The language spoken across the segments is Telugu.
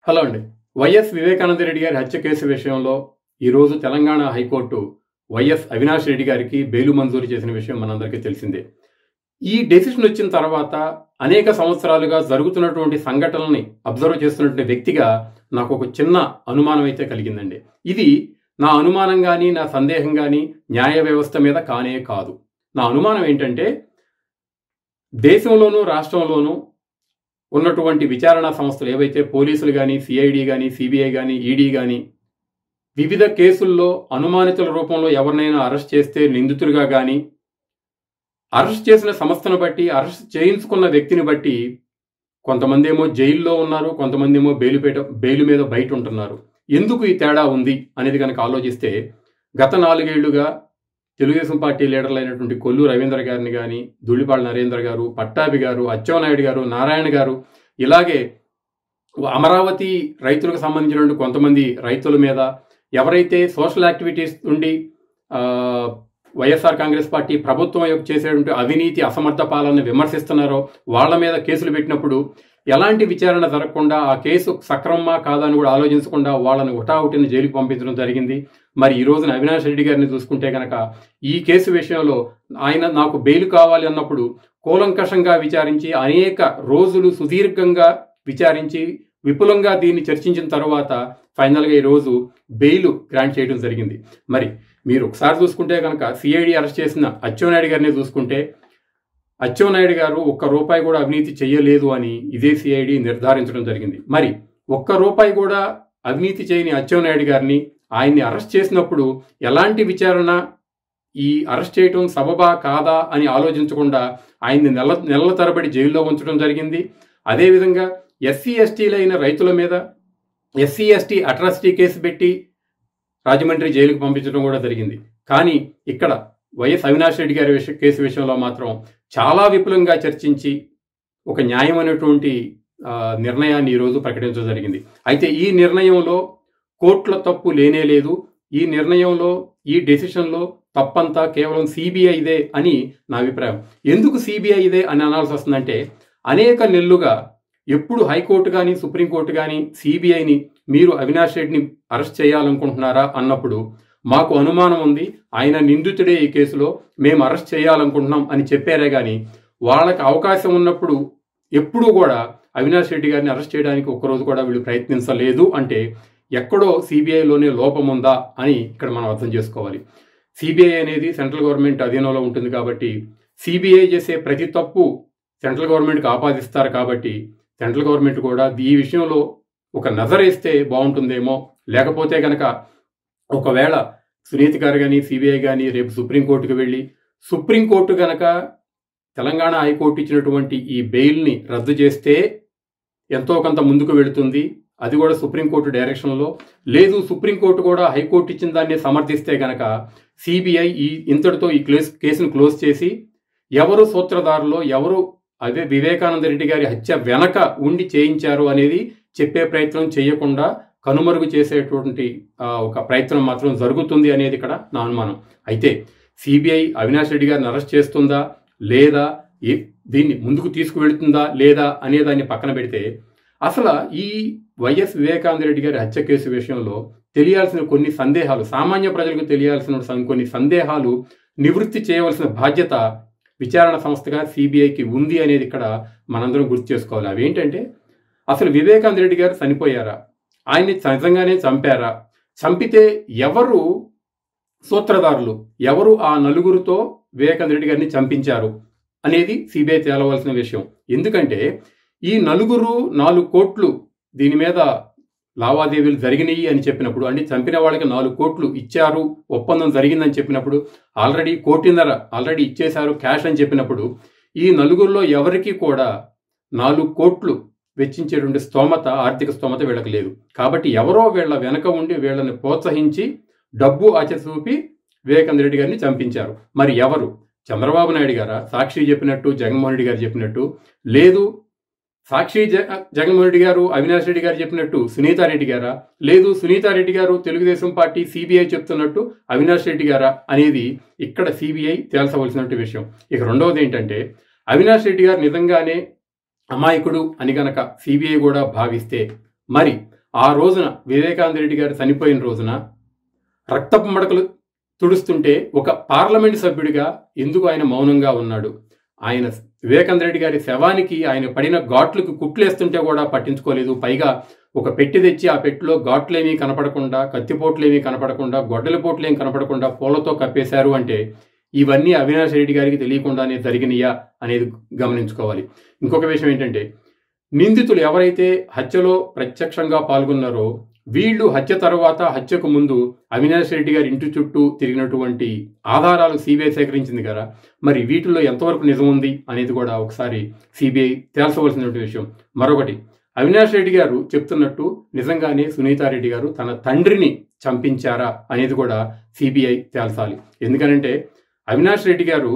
హలో అండి వైఎస్ వివేకానంద రెడ్డి గారి హత్య కేసు విషయంలో ఈరోజు తెలంగాణ హైకోర్టు వైఎస్ అవినాష్ రెడ్డి గారికి బెయిలు మంజూరు చేసిన విషయం మనందరికీ తెలిసిందే ఈ డెసిషన్ వచ్చిన తర్వాత అనేక సంవత్సరాలుగా జరుగుతున్నటువంటి సంఘటనల్ని అబ్జర్వ్ చేస్తున్నటువంటి వ్యక్తిగా నాకు ఒక చిన్న అనుమానం అయితే కలిగిందండి ఇది నా అనుమానం కానీ నా సందేహం కానీ న్యాయ వ్యవస్థ మీద కానే కాదు నా అనుమానం ఏంటంటే దేశంలోనూ రాష్ట్రంలోనూ ఉన్నటువంటి విచారణ సంస్థలు ఏవైతే పోలీసులు కానీ సిఐడి కానీ సిబిఐ కానీ ఈడీ కానీ వివిధ కేసుల్లో అనుమానితుల రూపంలో ఎవరినైనా అరెస్ట్ చేస్తే నిందితులుగా కానీ అరెస్ట్ చేసిన సంస్థను బట్టి అరెస్ట్ చేయించుకున్న వ్యక్తిని బట్టి కొంతమంది ఏమో జైల్లో ఉన్నారు కొంతమంది ఏమో బెయిలుపేట బెయిలు మీద బయట ఉంటున్నారు ఎందుకు ఈ తేడా ఉంది అనేది కనుక ఆలోచిస్తే గత నాలుగేళ్లుగా తెలుగుదేశం పార్టీ లీడర్లు అయినటువంటి కొల్లు రవీంద్ర గారిని కానీ ధూళిపాళ నరేంద్ర గారు పట్టాభి గారు అచ్చెన్నాయుడు గారు నారాయణ గారు ఇలాగే అమరావతి రైతులకు సంబంధించినటువంటి కొంతమంది రైతుల మీద ఎవరైతే సోషల్ యాక్టివిటీస్ నుండి ఆ, వైఎస్ఆర్ కాంగ్రెస్ పార్టీ ప్రభుత్వం యొక్క చేసేటువంటి అవినీతి అసమర్థ పాలనను విమర్శిస్తున్నారో వాళ్ళ మీద కేసులు పెట్టినప్పుడు ఎలాంటి విచారణ జరగకుండా ఆ కేసు సక్రమమా కాదా అని కూడా ఆలోచించకుండా వాళ్ళని ఉటావుటిని జైలుకి పంపించడం జరిగింది మరి ఈ రోజున అవినాష్ రెడ్డి గారిని చూసుకుంటే కనుక ఈ కేసు విషయంలో ఆయన నాకు బెయిల్ కావాలి అన్నప్పుడు కూలంకషంగా విచారించి అనేక రోజులు సుదీర్ఘంగా విచారించి విపులంగా దీన్ని చర్చించిన తర్వాత ఫైనల్గా ఈరోజు బెయిల్ గ్రాంట్ చేయడం జరిగింది మరి మీరు ఒకసారి చూసుకుంటే కనుక సిఐడి అరెస్ట్ చేసిన అచ్చెన్నాయుడు గారిని చూసుకుంటే అచ్చెన్నాయుడు గారు ఒక్క రూపాయి కూడా అవినీతి చేయలేదు అని ఇదే సిఐడి నిర్ధారించడం జరిగింది మరి ఒక్క రూపాయి కూడా అవినీతి చేయని అచ్చెన్నాయుడు గారిని ఆయన్ని అరెస్ట్ చేసినప్పుడు ఎలాంటి విచారణ ఈ అరెస్ట్ చేయటం సబబా కాదా అని ఆలోచించకుండా ఆయన్ని నెల నెలల తరబడి జైల్లో ఉంచడం జరిగింది అదేవిధంగా ఎస్సీ ఎస్టీలైన రైతుల మీద ఎస్సీ ఎస్టీ అట్రాసిటీ కేసు పెట్టి రాజమండ్రి జైలుకు పంపించడం కూడా జరిగింది కానీ ఇక్కడ వైఎస్ అవినాష్ రెడ్డి గారి విష కేసు విషయంలో మాత్రం చాలా విపులంగా చర్చించి ఒక న్యాయమైనటువంటి ఆ, నిర్ణయాన్ని ఈరోజు ప్రకటించడం జరిగింది అయితే ఈ నిర్ణయంలో కోర్టుల తప్పు లేనే లేదు ఈ నిర్ణయంలో ఈ డెసిషన్లో తప్పంతా కేవలం సిబిఐదే అని నా అభిప్రాయం ఎందుకు సిబిఐ ఇదే అని అనాల్సి వస్తుందంటే అనేక నెలలుగా ఎప్పుడు హైకోర్టు కానీ సుప్రీంకోర్టు కానీ సిబిఐని మీరు అవినాష్ రెడ్డిని అరెస్ట్ చేయాలనుకుంటున్నారా అన్నప్పుడు మాకు అనుమానం ఉంది ఆయన నిందితుడే ఈ కేసులో మేము అరెస్ట్ చేయాలనుకుంటున్నాం అని చెప్పారే కానీ వాళ్ళకి అవకాశం ఉన్నప్పుడు ఎప్పుడూ కూడా అవినాష్ రెడ్డి గారిని అరెస్ట్ చేయడానికి ఒక్కరోజు కూడా వీళ్ళు ప్రయత్నించలేదు అంటే ఎక్కడో సిబిఐలోనే లోపం ఉందా అని ఇక్కడ మనం అర్థం చేసుకోవాలి సిబిఐ అనేది సెంట్రల్ గవర్నమెంట్ అధీనంలో ఉంటుంది కాబట్టి సిబిఐ చేసే ప్రతి తప్పు సెంట్రల్ గవర్నమెంట్కి ఆపాదిస్తారు కాబట్టి సెంట్రల్ గవర్నమెంట్ కూడా ఈ విషయంలో ఒక నజరేస్తే బాగుంటుందేమో లేకపోతే కనుక ఒకవేళ సునీత్ గారు కానీ సిబిఐ కానీ రేపు సుప్రీంకోర్టుకు వెళ్ళి సుప్రీంకోర్టు గనక తెలంగాణ హైకోర్టు ఇచ్చినటువంటి ఈ బెయిల్ని రద్దు చేస్తే ఎంతో కొంత ముందుకు వెళుతుంది అది కూడా సుప్రీంకోర్టు డైరెక్షన్లో లేదు సుప్రీంకోర్టు కూడా హైకోర్టు ఇచ్చిన దాన్ని సమర్థిస్తే గనక సిబిఐ ఈ ఇంతటితో ఈ క్లేస్ కేసును క్లోజ్ చేసి ఎవరు సూత్రధారులో ఎవరు అదే వివేకానంద రెడ్డి గారి హత్య వెనక ఉండి చేయించారు అనేది చెప్పే ప్రయత్నం చేయకుండా కనుమరుగు చేసేటువంటి ఆ, ఒక ప్రయత్నం మాత్రం జరుగుతుంది అనేది ఇక్కడ నా అనుమానం అయితే సిబిఐ అవినాష్ రెడ్డి గారిని అరెస్ట్ చేస్తుందా లేదా ఏ- దీన్ని ముందుకు తీసుకువెళ్తుందా లేదా అనే దాన్ని పక్కన పెడితే అసలు ఈ వైఎస్ వివేకానంద రెడ్డి గారి హత్య కేసు విషయంలో తెలియాల్సిన కొన్ని సందేహాలు సామాన్య ప్రజలకు తెలియాల్సిన సం- కొన్ని సందేహాలు నివృత్తి చేయవలసిన బాధ్యత విచారణ సంస్థగా సిబిఐకి ఉంది అనేది ఇక్కడ మనందరం గుర్తు చేసుకోవాలి అవి ఏంటంటే అసలు వివేకానంద రెడ్డి గారు చనిపోయారా ఆయన్ని నిజంగానే చంపారా చంపితే ఎవరు సూత్రధారులు ఎవరు ఆ నలుగురితో వివేకానంద రెడ్డి గారిని చంపించారు అనేది సిబిఐ తేలవలసిన విషయం ఎందుకంటే ఈ నలుగురు నాలుగు కోట్లు దీని మీద లావాదేవీలు జరిగినాయి అని చెప్పినప్పుడు అంటే చంపిన వాళ్ళకి నాలుగు కోట్లు ఇచ్చారు ఒప్పందం జరిగిందని చెప్పినప్పుడు ఆల్రెడీ కోటిన్నర ఆల్రెడీ ఇచ్చేశారు క్యాష్ అని చెప్పినప్పుడు ఈ నలుగురిలో ఎవరికి కూడా నాలుగు కోట్లు వెచ్చించేటువంటి స్తోమత ఆర్థిక స్తోమత వీళ్ళకి లేదు కాబట్టి ఎవరో వీళ్ళ వెనక ఉండి వీళ్ళని ప్రోత్సహించి డబ్బు ఆచ చూపి వివేకానంద రెడ్డి గారిని చంపించారు మరి ఎవరు చంద్రబాబు నాయుడు గారా సాక్షి చెప్పినట్టు జగన్మోహన్ రెడ్డి గారు చెప్పినట్టు లేదు సాక్షి జ జగన్మోహన్ రెడ్డి గారు అవినాష్ రెడ్డి గారు చెప్పినట్టు సునీతారెడ్డి గారా లేదు సునీతారెడ్డి గారు తెలుగుదేశం పార్టీ సిబిఐ చెప్తున్నట్టు అవినాష్ రెడ్డి గారా అనేది ఇక్కడ సిబిఐ తేల్చవలసినటువంటి విషయం ఇక రెండవది ఏంటంటే అవినాష్ రెడ్డి గారు నిజంగానే అమాయకుడు అని గనక సిబిఐ కూడా భావిస్తే మరి ఆ రోజున వివేకానంద రెడ్డి గారు చనిపోయిన రోజున రక్తపు మడకలు తుడుస్తుంటే ఒక పార్లమెంట్ సభ్యుడిగా ఎందుకు ఆయన మౌనంగా ఉన్నాడు ఆయన వివేకానంద రెడ్డి గారి శవానికి ఆయన పడిన ఘాట్లకు కుట్లేస్తుంటే కూడా పట్టించుకోలేదు పైగా ఒక పెట్టి తెచ్చి ఆ పెట్టిలో ఘాట్లేమీ కనపడకుండా కత్తిపోట్లేమీ కనపడకుండా గొడ్డలి పోట్లేమీ కనపడకుండా పూలతో కప్పేశారు అంటే ఇవన్నీ అవినాష్ రెడ్డి గారికి తెలియకుండానే జరిగినాయా అనేది గమనించుకోవాలి ఇంకొక విషయం ఏంటంటే నిందితులు ఎవరైతే హత్యలో ప్రత్యక్షంగా పాల్గొన్నారో వీళ్ళు హత్య తర్వాత హత్యకు ముందు అవినాష్ రెడ్డి గారి ఇంటి చుట్టూ తిరిగినటువంటి ఆధారాలు సిబిఐ సేకరించింది కదా మరి వీటిల్లో ఎంతవరకు నిజం ఉంది అనేది కూడా ఒకసారి సిబిఐ తేల్చవలసినటువంటి విషయం మరొకటి అవినాష్ రెడ్డి గారు చెప్తున్నట్టు నిజంగానే సునీతారెడ్డి గారు తన తండ్రిని చంపించారా అనేది కూడా సిబిఐ తేల్చాలి ఎందుకనంటే అవినాష్ రెడ్డి గారు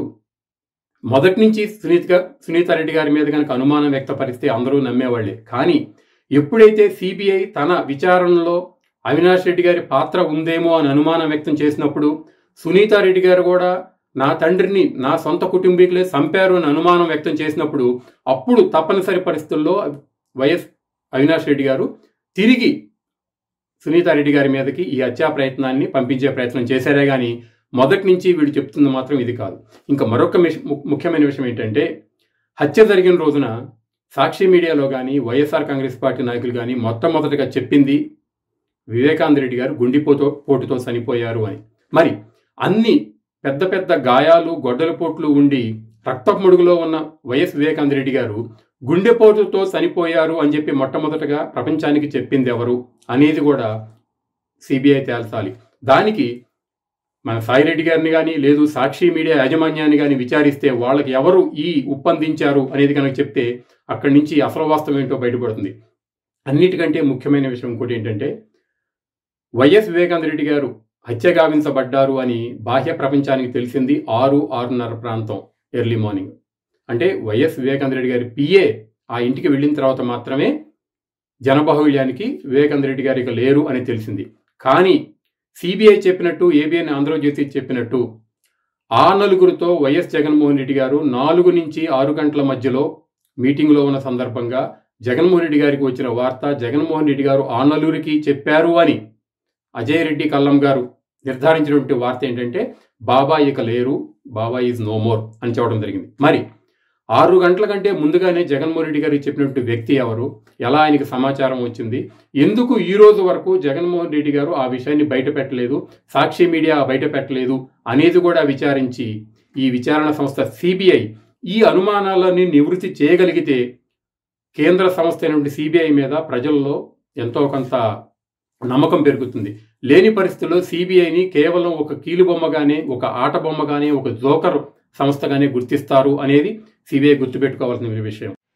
మొదటి నుంచి సునీత సునీతారెడ్డి గారి మీద కనుక అనుమానం వ్యక్తపరిస్తే అందరూ నమ్మేవాళ్లే కానీ ఎప్పుడైతే సిబిఐ తన విచారణలో అవినాష్ రెడ్డి గారి పాత్ర ఉందేమో అని అనుమానం వ్యక్తం చేసినప్పుడు సునీతారెడ్డి గారు కూడా నా తండ్రిని నా సొంత కుటుంబీకులే చంపారు అని అనుమానం వ్యక్తం చేసినప్పుడు అప్పుడు తప్పనిసరి పరిస్థితుల్లో వైఎస్ అవినాష్ రెడ్డి గారు తిరిగి సునీతారెడ్డి గారి మీదకి ఈ హత్యా ప్రయత్నాన్ని పంపించే ప్రయత్నం చేశారే కానీ మొదటి నుంచి వీడు చెప్తుంది మాత్రం ఇది కాదు ఇంకా మరొక ముఖ్యమైన విషయం ఏంటంటే హత్య జరిగిన రోజున సాక్షి మీడియాలో కానీ వైఎస్ఆర్ కాంగ్రెస్ పార్టీ నాయకులు కానీ మొట్టమొదటిగా చెప్పింది వివేకానంద రెడ్డి గారు గుండిపోతో పోటుతో చనిపోయారు అని మరి అన్ని పెద్ద పెద్ద గాయాలు గొడ్డలపోట్లు ఉండి రక్తముడుగులో ఉన్న వైఎస్ వివేకానంద రెడ్డి గారు గుండెపోటుతో చనిపోయారు అని చెప్పి మొట్టమొదటగా ప్రపంచానికి చెప్పింది ఎవరు అనేది కూడా సిబిఐ తేల్చాలి దానికి మన సాయిరెడ్డి గారిని కానీ లేదు సాక్షి మీడియా యాజమాన్యాన్ని కానీ విచారిస్తే వాళ్ళకి ఎవరు ఈ ఉప్పందించారు అనేది కనుక చెప్తే అక్కడి నుంచి అసలు వాస్తవం ఏంటో బయటపడుతుంది అన్నిటికంటే ముఖ్యమైన విషయం ఇంకోటి ఏంటంటే వైఎస్ వివేకానంద రెడ్డి గారు హత్య గావించబడ్డారు అని బాహ్య ప్రపంచానికి తెలిసింది ఆరు ఆరున్నర ప్రాంతం ఎర్లీ మార్నింగ్ అంటే వైఎస్ వివేకానంద రెడ్డి గారి పిఏ ఆ ఇంటికి వెళ్ళిన తర్వాత మాత్రమే జనబాహుళ్యానికి వివేకానంద రెడ్డి గారు ఇక లేరు అని తెలిసింది కానీ సిబిఐ చెప్పినట్టు ఏబిఎన్ ఆంధ్రజ్యోతి చెప్పినట్టు ఆ నలుగురితో వైఎస్ జగన్మోహన్ రెడ్డి గారు నాలుగు నుంచి ఆరు గంటల మధ్యలో మీటింగ్లో ఉన్న సందర్భంగా జగన్మోహన్ రెడ్డి గారికి వచ్చిన వార్త జగన్మోహన్ రెడ్డి గారు ఆ నలుగురికి చెప్పారు అని అజయ్ రెడ్డి కల్లం గారు నిర్ధారించినటువంటి వార్త ఏంటంటే బాబా ఇక లేరు బాబా ఈజ్ నో మోర్ అని చెప్పడం జరిగింది మరి ఆరు గంటల కంటే ముందుగానే జగన్మోహన్ రెడ్డి గారికి చెప్పినట్టు వ్యక్తి ఎవరు ఎలా ఆయనకి సమాచారం వచ్చింది ఎందుకు ఈ రోజు వరకు జగన్మోహన్ రెడ్డి గారు ఆ విషయాన్ని బయట పెట్టలేదు సాక్షి మీడియా బయట పెట్టలేదు అనేది కూడా విచారించి ఈ విచారణ సంస్థ సిబిఐ ఈ అనుమానాలన్నీ నివృత్తి చేయగలిగితే కేంద్ర సంస్థ అయినటువంటి సిబిఐ మీద ప్రజల్లో ఎంతో కొంత నమ్మకం పెరుగుతుంది లేని పరిస్థితుల్లో సిబిఐని కేవలం ఒక కీలుబొమ్మగానే ఒక ఆట బొమ్మగానే ఒక జోకర్ సంస్థగానే గుర్తిస్తారు అనేది సిబిఐ గుర్తుపెట్టుకోవాల్సిన విషయం